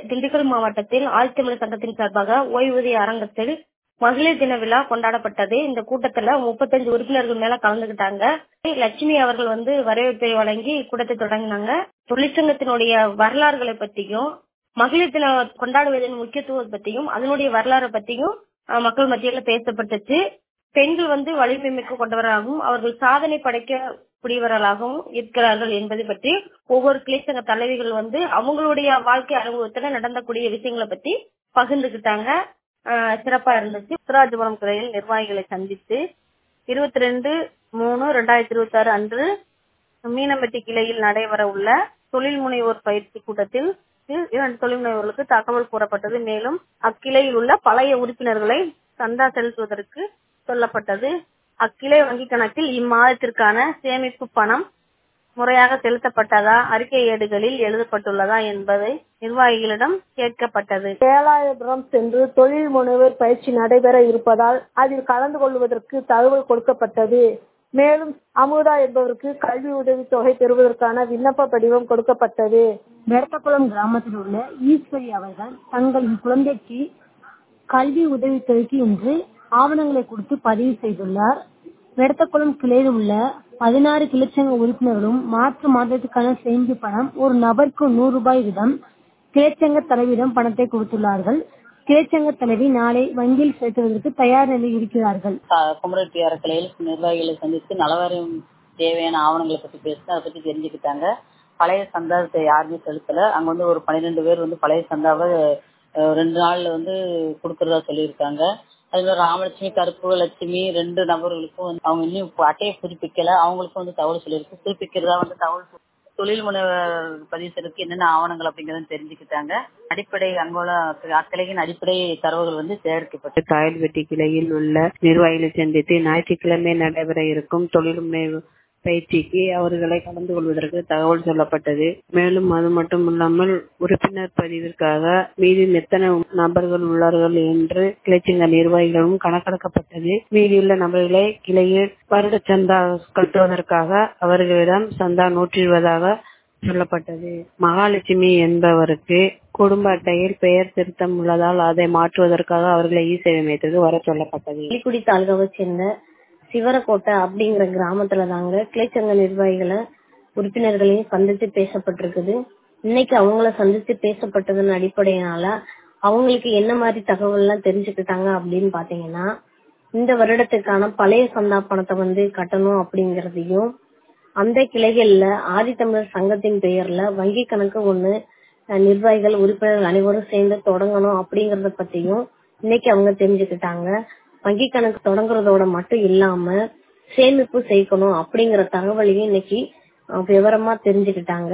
திண்டுக்கல் மாவட்டத்தில் ஆதித்தமிழர் சங்கத்தின் சார்பாக ஓய்வூதிய அரங்கத்தில் மகளிர் தின விழா கொண்டாடப்பட்டது இந்த கூட்டத்துல முப்பத்தஞ்சு உறுப்பினர்கள் மேல கலந்துகிட்டாங்க லட்சுமி அவர்கள் வந்து வரவேற்பை வழங்கி கூட்டத்தை தொடங்கினாங்க தொழிற்சங்கத்தினுடைய வரலாறுகளை பத்தியும் மகளிர் தினம் கொண்டாடுவதன் முக்கியத்துவம் பத்தியும் அதனுடைய வரலாறு பத்தியும் அஹ், மக்கள் மத்தியில பேசப்பட்டுச்சு பெண்கள் வந்து வலிமை மிக்க கொண்டவராகவும் அவர்கள் சாதனை படைக்கக்கூடியவர்களாகவும் இருக்கிறார்கள் என்பதை பற்றி ஒவ்வொரு கிளைச்சங்க தலைவிகள் வந்து அவங்களுடைய வாழ்க்கை அனுபவத்துல நடந்தக்கூடிய விஷயங்களை பத்தி பகிர்ந்துகிட்டாங்க அஹ், சிறப்பா இருந்துச்சு உத்தராஜபுரம் கிளையில் நிர்வாகிகளை சந்தித்து இருபத்தி ரெண்டு மூணு ரெண்டாயிரத்தி இருபத்தி ஆறு அன்று மீனம்பட்டி கிளையில் நடைபெற உள்ள தொழில் முனைவோர் பயிற்சி கூட்டத்தில் இரண்டு தொழில் முனைவோர்களுக்கு தகவல் கூறப்பட்டது மேலும் அக்கிளையில் உள்ள பழைய உறுப்பினர்களை சந்தா செலுத்துவதற்கு சொல்லப்பட்டது அக்கிளை வங்கி கணக்கில் இம்மாதத்திற்கான சேமிப்பு பணம் முறையாக செலுத்தப்பட்டதா அறிக்கை ஏடுகளில் எழுதப்பட்டுள்ளதா என்பதை நிர்வாகிகளிடம் கேட்கப்பட்டது வேலாயுதபுரம் சென்று தொழில் முனைவர் பயிற்சி நடைபெற இருப்பதால் அதில் கலந்து கொள்வதற்கு தகவல் கொடுக்கப்பட்டது மேலும் அமுதா என்பவருக்கு கல்வி உதவித் தொகை பெறுவதற்கான விண்ணப்ப படிவம் கொடுக்கப்பட்டது வெரட்டக்குளம் கிராமத்தில் உள்ள ஈஸ்வரி அவர்கள் தங்களின் குழந்தைக்கு கல்வி உதவித்தொகைக்கு இன்று ஆவணங்களை கொடுத்து பதிவு செய்துள்ளார் வெடத்தக்குளம் கிளையில் உள்ள பதினாறு கிளைச்சங்க உறுப்பினர்களும் மாற்று மாதத்துக்கான சேமிப்பு பணம் ஒரு நபருக்கு நூறு ரூபாய் வீதம் கிளைச்சங்க தலைவியிடம் பணத்தை கொடுத்துள்ளார்கள் கிளைச்சங்க தலைவி நாளை வங்கியில் செலுத்துவதற்கு தயார் நிலையில் இருக்கிறார்கள் குமரட்டி அறக்கலையில் நிர்வாகிகளை சந்தித்து நலவாரியம் தேவையான ஆவணங்களை பத்தி பேசி அதை பத்தி தெரிஞ்சுக்கிட்டாங்க பழைய சந்தாத்தை யாருமே செலுத்தல அங்க வந்து ஒரு பன்னிரெண்டு பேர் வந்து பழைய சந்தாவை அஹ், ரெண்டு நாள்ல வந்து கொடுக்கறதா சொல்லியிருக்காங்க அது மாதிரி ராமலட்சுமி கருப்பு லட்சுமி ரெண்டு நபர்களுக்கும் வந்து அவங்க இன்னும் இப்ப அட்டையை புதுப்பிக்கல அவங்களுக்கும் வந்து தகவல் சொல்லியிருக்கு புதுப்பிக்கிறதா வந்து தகவல் சொ- தொழில் முனைவர் பதிவு செய்யறதுக்கு என்னென்ன ஆவணங்கள் அப்படிங்கறத தெரிஞ்சுக்கிட்டாங்க அடிப்படை அங்கோல அக்கலையின் அடிப்படை தரவுகள் வந்து சேர்க்கப்பட்டு காயல்வெட்டி கிளையில் உள்ள நிர்வாகிகளை சந்தித்து ஞாயிற்றுக்கிழமை நடைபெற இருக்கும் தொழில் முனைவு பயிற்சிக்கு அவர்களை கலந்து கொள்வதற்கு தகவல் சொல்லப்பட்டது மேலும் அது மட்டும் இல்லாமல் உறுப்பினர் பதிவிற்காக மீதி எத்தனை நபர்கள் உள்ளார்கள் என்று கிளைச்சங்க நிர்வாகிகளும் கணக்கெடுக்கப்பட்டது மீதியுள்ள நபர்களை கிளையில் வருட சந்தா கட்டுவதற்காக அவர்களிடம் சந்தா நூற்றி இருபதாக சொல்லப்பட்டது மகாலட்சுமி என்பவருக்கு குடும்ப அட்டையில் பெயர் திருத்தம் உள்ளதால் அதை மாற்றுவதற்காக அவர்களை இ சேவை மையத்திற்கு வர சொல்லப்பட்டது வெளிக்குடி தாலுகாவை சேர்ந்த சிவரக்கோட்டை அப்படிங்கிற கிராமத்துல தாங்க கிளைச்சங்க நிர்வாகிகளை உறுப்பினர்களையும் சந்தித்து பேசப்பட்டிருக்குது இன்னைக்கு அவங்கள சந்தித்து பேசப்பட்டதன் அடிப்படையினால அவங்களுக்கு என்ன மாதிரி தகவல் எல்லாம் தெரிஞ்சுக்கிட்டாங்க அப்படின்னு பாத்தீங்கன்னா இந்த வருடத்துக்கான பழைய சந்தா பணத்தை வந்து கட்டணும் அப்படிங்கறதையும் அந்த கிளைகள்ல ஆதித்தமிழர் சங்கத்தின் பெயர்ல வங்கி கணக்கு ஒண்ணு அஹ், நிர்வாகிகள் உறுப்பினர்கள் அனைவரும் சேர்ந்து தொடங்கணும் அப்படிங்கறத பத்தியும் இன்னைக்கு அவங்க தெரிஞ்சுக்கிட்டாங்க வங்கி கணக்கு தொடங்குறதோட மட்டும் இல்லாம சேமிப்பு சேர்க்கணும் அப்படிங்கிற தகவலையும் இன்னைக்கு அஹ், விவரமா தெரிஞ்சுக்கிட்டாங்க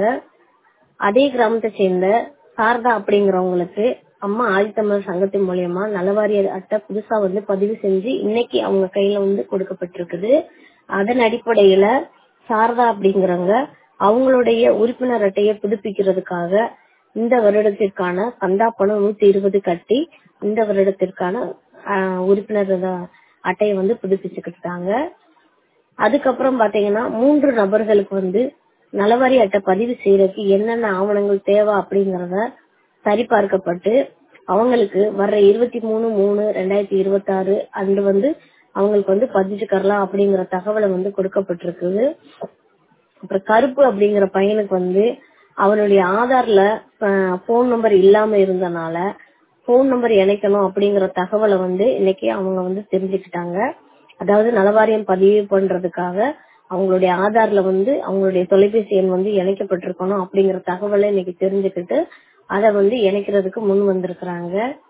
அதே கிராமத்தை சேர்ந்த சாரதா அப்படிங்கிறவங்களுக்கு அம்மா ஆதித்தமிழர் சங்கத்தின் மூலியமா நலவாரிய அட்டை புதுசா வந்து பதிவு செஞ்சு இன்னைக்கு அவங்க கையில வந்து கொடுக்கப்பட்டிருக்குது அதன் அடிப்படையில சாரதா அப்படிங்கிறவங்க அவங்களுடைய உறுப்பினர் அட்டையை புதுப்பிக்கிறதுக்காக இந்த வருடத்திற்கான சந்தா பணம் நூத்தி இருபது கட்டி இந்த வருடத்திற்கான ஆஹ், உறுப்பினர் அட்டையை வந்து புதுப்பிச்சுக்கிட்டாங்க அதுக்கப்புறம் பாத்தீங்கன்னா மூன்று நபர்களுக்கு வந்து நலவாரி அட்டை பதிவு செய்யறதுக்கு என்னென்ன ஆவணங்கள் தேவை அப்படிங்கறத சரிபார்க்கப்பட்டு அவங்களுக்கு வர்ற இருபத்தி மூணு மூணு ரெண்டாயிரத்தி இருபத்தி ஆறு அன்று வந்து அவங்களுக்கு வந்து பதிச்சுக்கரலாம் அப்படிங்கிற தகவலை வந்து கொடுக்கப்பட்டிருக்குது அப்புறம் கருப்பு அப்படிங்கிற பையனுக்கு வந்து அவனுடைய ஆதார்ல போன் நம்பர் இல்லாம இருந்தனால போன் நம்பர் இணைக்கணும் அப்படிங்கிற தகவலை வந்து இன்னைக்கு அவங்க வந்து தெரிஞ்சுக்கிட்டாங்க அதாவது நலவாரியம் பதிவு பண்றதுக்காக அவங்களுடைய ஆதார்ல வந்து அவங்களுடைய தொலைபேசி எண் வந்து இணைக்கப்பட்டிருக்கணும் அப்படிங்கிற தகவலை இன்னைக்கு தெரிஞ்சுக்கிட்டு அதை வந்து இணைக்கிறதுக்கு முன் வந்திருக்கிறாங்க